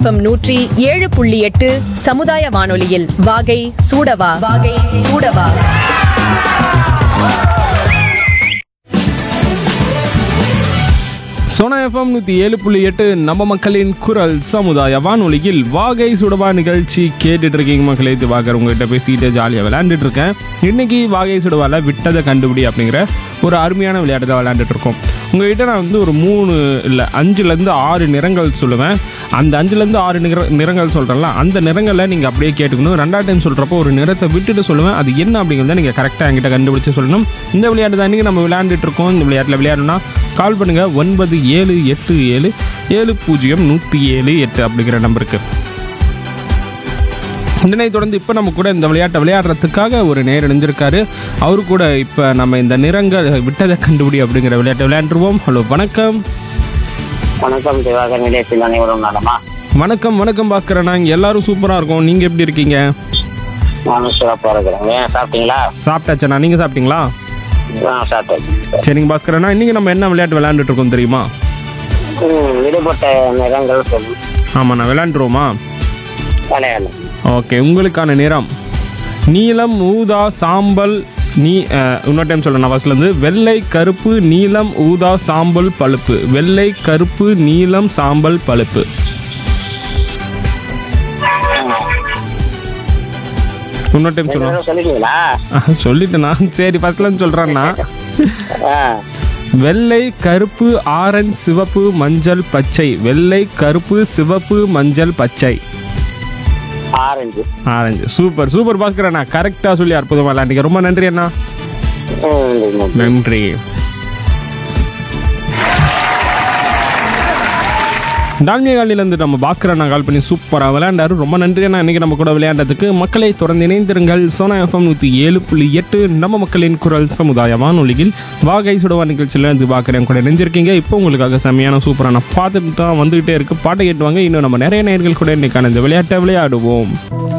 FM நூற்றி ஏழு புள்ளி எட்டு சமுதாய வானொலியில் வாகை சூடவா வாகை சூடவா சோனா எஃப்எம் நூற்றி ஏழு புள்ளி எட்டு நம்ம மக்களின் குரல் சமுதாய வானொலியில் வாகை சுடவா நிகழ்ச்சி கேட்டுட்டு இருக்கீங்க மக்களே இது வாகர் உங்ககிட்ட பேசிக்கிட்டு ஜாலியாக விளையாண்டுட்டு இருக்கேன் இன்னைக்கு வாகை சுடவால விட்டதை கண்டுபிடி அப்படிங்கிற ஒரு அருமையான விளையாட்டு தான் விளையாண்டுட்டு இருக்கோம் உங்ககிட்ட நான் வந்து ஒரு மூணு இல்லை அஞ்சுலேருந்து ஆறு நிறங்கள் சொல்லுவேன் அந்த அஞ்சுலேருந்து ஆறு நிற நிறங்கள் சொல்கிறேன்ல அந்த நிறங்களை நீங்கள் அப்படியே கேட்டுக்கணும் ரெண்டாவது டைம் சொல்கிறப்போ ஒரு நிறத்தை விட்டுட்டு சொல்லுவேன் அது என்ன அப்படிங்கிறத நீங்கள் கரெக்டாக என்கிட்ட கண்டுபிடிச்சு சொல்லணும் இந்த விளையாட்டு தான் இன்றைக்கி நம்ம விளையாண்டுட்டு இருக்கோம் இந்த விளையாட்டில் விளையாடணும்னா கால் பண்ணுங்கள் ஒன்பது ஏழு எட்டு ஏழு ஏழு பூஜ்ஜியம் நூற்றி ஏழு எட்டு அப்படிங்கிற நம்பருக்கு இதனை தொடர்ந்து இப்போ நம்ம கூட இந்த விளையாட்டை விளையாடுறதுக்காக ஒரு நேர் இணைஞ்சிருக்காரு அவரு கூட இப்போ நம்ம இந்த நிறங்கள் விட்டதை கண்டுபிடி அப்படிங்கிற விளையாட்டை விளையாண்டுருவோம் ஹலோ வணக்கம் வணக்கம் திவாகர் நிலையத்தில் அனைவரும் நலமா வணக்கம் வணக்கம் பாஸ்கரண்ணா இங்கே எல்லாரும் சூப்பராக இருக்கும் நீங்கள் எப்படி இருக்கீங்க நானும் சிறப்பாக இருக்கிறேன் ஏன் சாப்பிட்டீங்களா சாப்பிட்டாச்சண்ணா நீங்கள் சாப்பிட்டீங்களா ஆ சாப்பிட்டேன் சரிங்க பாஸ்கரண்ணா இன்றைக்கி நம்ம என்ன விளையாட்டு விளையாண்டுட்டு இருக்கோம் தெரியுமா ம், விடுபட்ட நிறங்கள் சொல்லும் ஆமாண்ணா விளையாண்டுருவோமா விளையாடலாம் ஓகே உங்களுக்கான நிறம் நீலம் ஊதா சாம்பல் நீ அஹ், இன்னொரு டைம் சொல்கிறேன் நான் ஃபஸ்ட்லேருந்து வெள்ளை கருப்பு நீலம் ஊதா சாம்பல் பழுப்பு வெள்ளை கருப்பு நீலம் சாம்பல் பழுப்பு இன்னொரு டைம் சொல்கிறேன் நிறம் சொல்லிட்டீங்களா சொல்லிட்டேண்ணா சரி ஃபஸ்ட்லேருந்து சொல்கிறேன்னா ஆ வெள்ளை கருப்பு ஆரஞ்சு சிவப்பு மஞ்சள் பச்சை வெள்ளை கருப்பு சிவப்பு மஞ்சள் பச்சை orange orange super super Bhaskar அண்ணா கரெக்டாக சொல்லி அற்புதமாக விளையாண்டிங்க ரொம்ப நன்றி அண்ணா ம், நன்றி டால்மியா காலனிலேருந்து நம்ம பாஸ்கர் அண்ணா கால் பண்ணி சூப்பராக விளையாண்டாரு ரொம்ப நன்றி அண்ணா இன்னைக்கு நம்ம கூட விளையாண்டதுக்கு மக்களை தொடர்ந்து இணைந்திருங்கள் சோனா எஃப்எம் நூற்றி ஏழு புள்ளி எட்டு நம்ம மக்களின் குரல் சமுதாய வானொலியில் வாகை சுடவா நிகழ்ச்சியில் இருந்து பார்க்குறேன் கூட நெஞ்சிருக்கீங்க இப்போ உங்களுக்காக செம்மையான சூப்பரான பார்த்துட்டு தான் வந்துகிட்டே இருக்கு பாட்டை கேட்டுவாங்க இன்னும் நம்ம நிறைய நேர்கள் கூட இன்னைக்கான இந்த விளையாட்டை விளையாடுவோம்